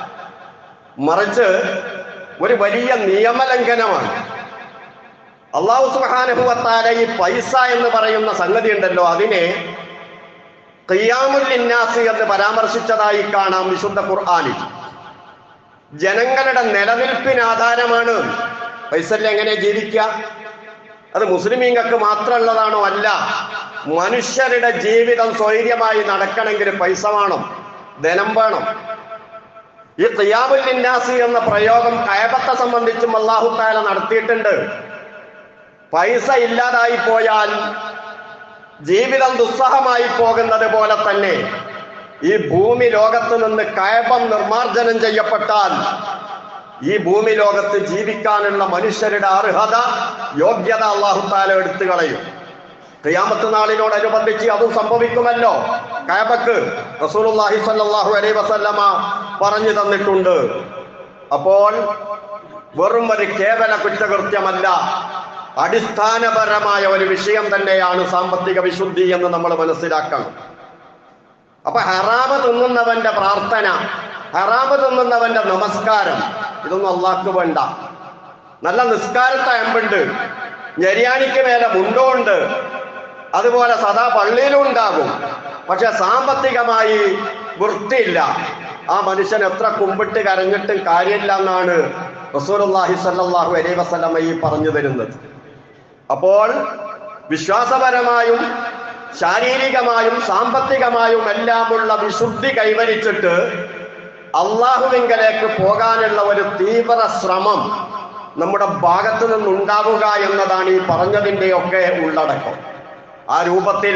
മറിച്ച് ഒരു വലിയ നിയമലംഘനമാണ് അള്ളാഹു സുഹാനുഭവത്താല ഈ പൈസ എന്ന് പറയുന്ന സംഗതി ഉണ്ടല്ലോ അതിനെ ഖിയാമുൽ ഇന്നാസ് എന്ന് പരാമർശിച്ചതായി കാണാം വിശുദ്ധ ഖുർആാനിൽ ജനങ്ങളുടെ നിലനിൽപ്പിന് ആധാരമാണ് പൈസയിൽ എങ്ങനെ ജീവിക്കുക അത് മുസ്ലിമീങ്ങൾക്ക് മാത്രമുള്ളതാണോ അല്ല മനുഷ്യരുടെ ജീവിതം സ്വൈര്യമായി നടക്കണമെങ്കിൽ പൈസ വേണം ധനം വേണം ഈ ഖിയാമുൽ ഇന്നാസ് എന്ന പ്രയോഗം കയബത്തെ സംബന്ധിച്ചും അള്ളാഹു താല നടത്തിയിട്ടുണ്ട് പൈസ ഇല്ലാതായി പോയാൽ ജീവിതം ദുസ്സഹമായി പോകുന്നത് പോലെ തന്നെ ഈ ഭൂമി ലോകത്ത് നിന്ന് കയപം നിർമാർജനം ചെയ്യപ്പെട്ടാൽ ഈ ഭൂമി ലോകത്ത് ജീവിക്കാനുള്ള മനുഷ്യരുടെ അർഹത യോഗ്യത അള്ളാഹു താല എടുത്തു കളയും ഖിയാമത്ത് നാളിനോടനുബന്ധിച്ച് അതും സംഭവിക്കുമല്ലോ കയബക്ക് റസൂലുള്ളാഹി സ്വല്ലല്ലാഹു അലൈഹി വസല്ലമ പറഞ്ഞു തന്നിട്ടുണ്ട് അപ്പോൾ വെറും ഒരു കേവല കുറ്റകൃത്യമല്ല അടിസ്ഥാനപരമായ ഒരു വിഷയം തന്നെയാണ് സാമ്പത്തിക വിശുദ്ധി എന്ന് നമ്മൾ മനസ്സിലാക്കണം അപ്പൊ ഹറാമ് തിന്നുന്നവന്റെ പ്രാർത്ഥന ഹറാമ് തിന്നുന്നവന്റെ നമസ്കാരം ഇതൊന്നും അള്ളാഹ്ക്ക് വേണ്ട നല്ല നിസ്കാരത്തെ അമ്പുണ്ട് ഞെരിയാണിക്ക് മേലെ മുണ്ടുണ്ട് അതുപോലെ സദാ പള്ളിയിലും ഉണ്ടാകും പക്ഷെ സാമ്പത്തികമായി വൃത്തിയില്ല ആ മനുഷ്യൻ എത്ര കുമ്പിട്ട് കരഞ്ഞിട്ടും കാര്യമില്ല എന്നാണ് റസൂലുള്ളാഹി സ്വല്ലല്ലാഹു അലൈഹി വസല്ലമ ഈ പറഞ്ഞു തരുന്നത് അപ്പോൾ വിശ്വാസപരമായും ശാരീരികമായും സാമ്പത്തികമായും എല്ലാമുള്ള വിശുദ്ധി കൈവരിച്ചിട്ട് അള്ളാഹുവിങ്കലേക്ക് പോകാനുള്ള ഒരു തീവ്ര ശ്രമം നമ്മുടെ ഭാഗത്തു നിന്നുണ്ടാവുക എന്നതാണ് ഈ പറഞ്ഞതിൻ്റെയൊക്കെ ഉള്ളടക്കം ആ രൂപത്തിൽ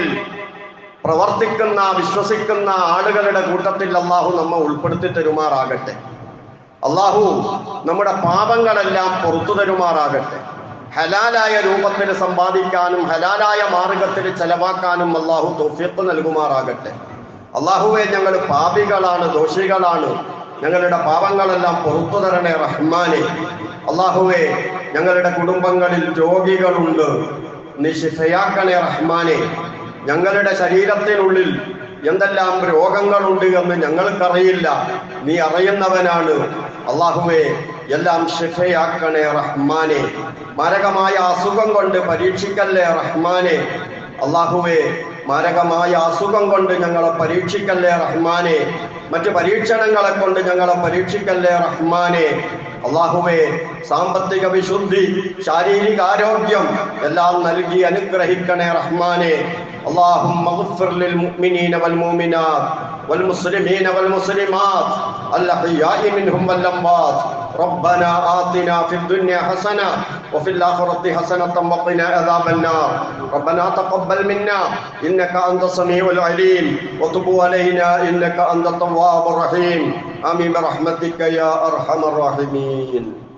പ്രവർത്തിക്കുന്ന വിശ്വസിക്കുന്ന ആളുകളുടെ കൂട്ടത്തിൽ അള്ളാഹു നമ്മെ ഉൾപ്പെടുത്തി തരുമാറാകട്ടെ അള്ളാഹു നമ്മുടെ പാപങ്ങളെല്ലാം പുറത്തു തരുമാറാകട്ടെ ഹലാലായ രൂപത്തിൽ സമ്പാദിക്കാനും ഹലാലായ മാർഗത്തിൽ ചെലവാക്കാനും അള്ളാഹു തോഫിയത്ത് നൽകുമാറാകട്ടെ അള്ളാഹുവെ ഞങ്ങൾ പാപികളാണ് ദോഷികളാണ് ഞങ്ങളുടെ പാപങ്ങളെല്ലാം പുറത്തു തരണേ റഹ്മാനെ അള്ളാഹുവെ ഞങ്ങളുടെ കുടുംബങ്ങളിൽ രോഗികളുണ്ട് നീ ശിഫയാക്കണേ റഹ്മാനെ ഞങ്ങളുടെ ശരീരത്തിനുള്ളിൽ എന്തെല്ലാം രോഗങ്ങളുണ്ട് എന്ന് ഞങ്ങൾക്കറിയില്ല നീ അറിയുന്നവനാണ് അള്ളാഹുവെ എല്ലാം ശിഫയാക്കണേ റഹ്മാനെ മാരകമായ അസുഖം കൊണ്ട് പരീക്ഷിക്കല്ലേ റഹ്മാനെ അള്ളാഹുവെ മാരകമായ അസുഖം കൊണ്ട് ഞങ്ങളെ പരീക്ഷിക്കല്ലേ റഹ്മാനെ മറ്റു പരീക്ഷണങ്ങളെ കൊണ്ട് ഞങ്ങളെ പരീക്ഷിക്കല്ലേ റഹ്മാനെ അള്ളാഹുവെ സാമ്പത്തിക വിശുദ്ധി ശാരീരിക ആരോഗ്യം എല്ലാം നൽകി അനുഗ്രഹിക്കണേ റഹ്മാനെ اللهم اغفر للمؤمنين والمؤمنات والمسلمين والمسلمات الأحياء منهم والأموات ربنا آتنا في الدنيا حسنة وفي الآخرة حسنة وقنا عذاب النار ربنا تقبل منا إنك أنت السميع العليم وتب علينا إنك أنت التواب الرحيم آمين برحمتك يا أرحم الراحمين